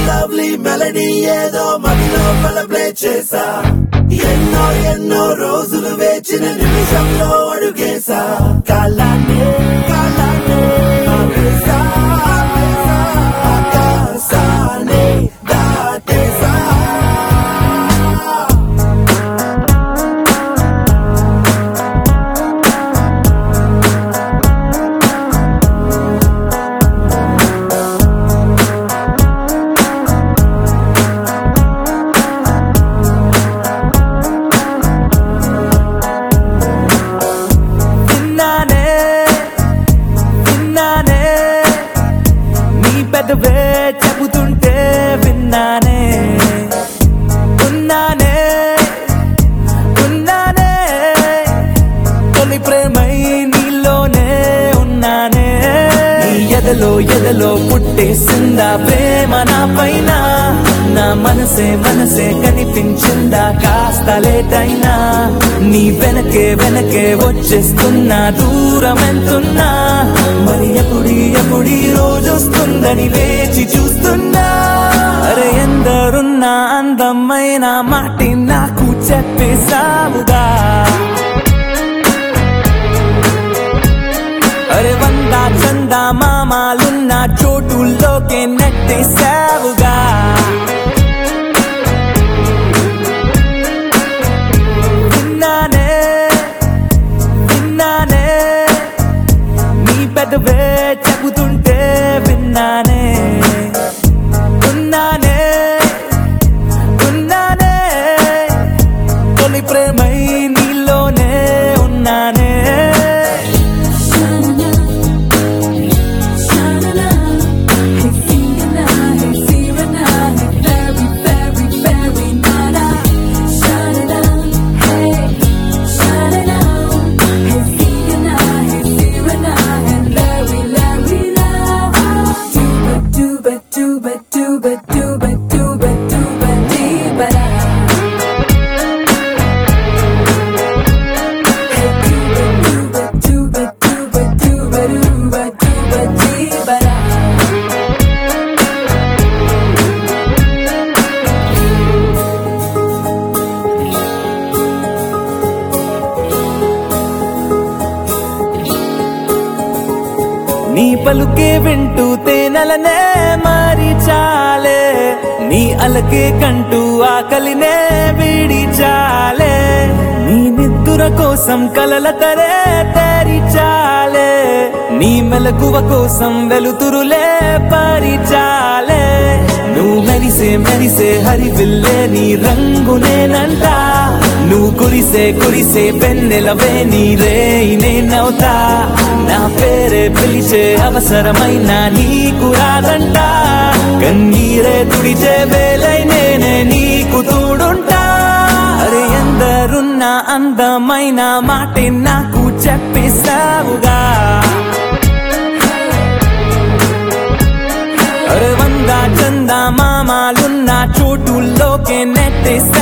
Lovely melody ఏదో మదిలో play చేసా ఎన్నో ఎన్నో రోజులు వేచిన నిమిషంలో అడుగేసా కాలాన్ని కాలాన్ని ఆపేసా, ఆపేసా, ఆకాశాన్ని దాటేసా విన్నానే విన్నానే నీ పెదవే చెబుతుంటే విన్నానే ఉన్నానే ఉన్నానే తొలి ప్రేమై నీలోనే ఉన్నానే నీ ఎదలో ఎదలో పుట్టేసిందా ప్రేమ నా పైన నా మనసే మనసే కనిపించిందా కాస్త లేటైనా నీ వెనకే వెనకే వచ్చేస్తున్నా దూరం ఎంతున్నా మరి ఎప్పుడి ఎప్పుడి రోజు వస్తుందని వేచి చూస్తున్నా అరే ఎందరున్నా అందమైన మాటి నాకు చెప్పేసావుగా అరే వంద చంద మామాలున్న చోటుల్లోకే నెట్టేసావుగా విన్నానే విన్నానే నీ పెదవే చెబుతుంటే విన్నానే ఉన్నానే ఉన్నానే తొలి ప్రేమై నీలోనే ఉన్నానే Sha-na-na, hey finger-na, hey fever-na, hey very, very, very na-na. Sha-na-na, hey, sha-na-na, hey finger-na, hey fever-na, hey very, very na. Dooba, dooba, dooba, dooba, dooba, dooba, dooba, dee-ba-da. Hey, dooba, dooba, dooba, dooba, dooba, dooba, dooba, dee-ba-da. నీ పలుకే వింటూ తేనెలనే మారి చాలే నీ అలకే కంటూ ఆకలినే వీడి చాలే నీ నిద్దుర కోసం కలల తరే తేరి చాలే నీ మెలకువ కోసం వెలుతురులే పరిచాలే నువ్వు మెరిసే మెరిసే హరివిల్లే నీ రంగునేనంట నువ్వు కురిసే కురిసే పెన్నెలవే నీ రే నేనవుతా నా పేరే పిలిచే అవసరమైన నీకు రాదంట కన్నీరే తుడిచే వేలై నేనే నీకు తోడుంటా అరే ఎందరున్న అందమైన మాటే నాకు చెప్పేసావుగా అరే వంద చంద మామాలున్న చోటుల్లోకే నెట్టేసా